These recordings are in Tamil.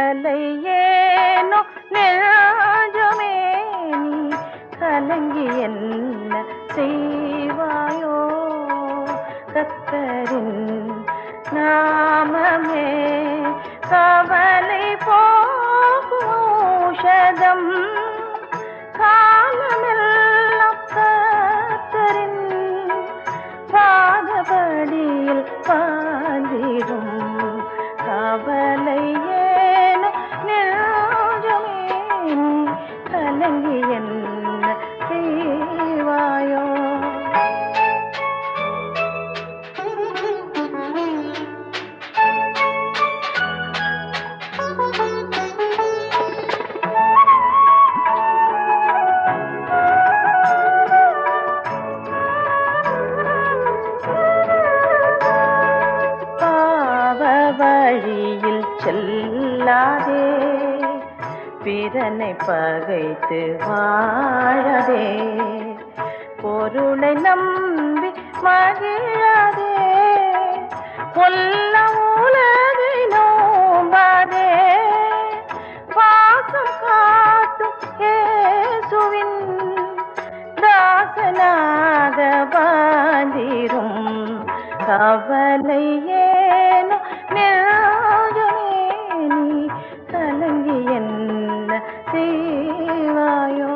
கவலை ஏனோ நெஞ்சமே நீ கலங்கி என்ன செய்வாயோ கத்தரின் நாமமே கவலை போக்கும் ஔஷதம் காலமெல்லாம் கத்தரின் பாதபடியில் பாதிரும் கவலை ஏனோ நெஞ்சமே நீ கலங்கி என்ன செய்வாயோ பாவ வழியில் செல்லாதே பிறனை பகைத்து வாழாதே பொருளை நம்பி மகிழாதே கொல்ல உலகை நோம்பாதே பாசம் காட்டும் இயேசுவின் தாசனாக பாந்திரும் கவலை ஏனோ நெஞ்சமே நீ கலங்கி என்ன செய்வாயோ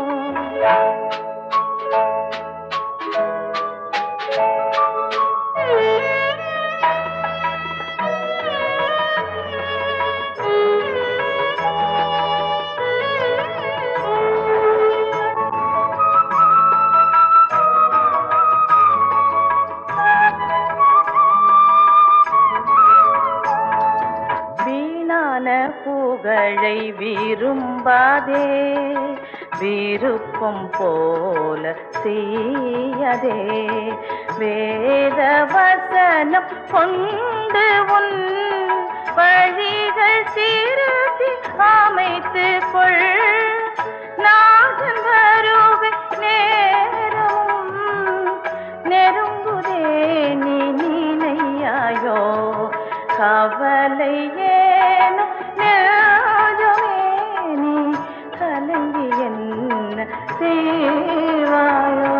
வீணான புகழை விரும்பாதே விருப்பம் போல செய்யதே வேத வசனம் கொண்டு உன் வழிகள் திருத்தி அமைத்து கொள் நாகன் வருகை நேரம் நெருங்குதே நீ நினையாயோ கவலை ஏனோ நெஞ்சமே நீ கலங்கி என்ன செய்வாயோ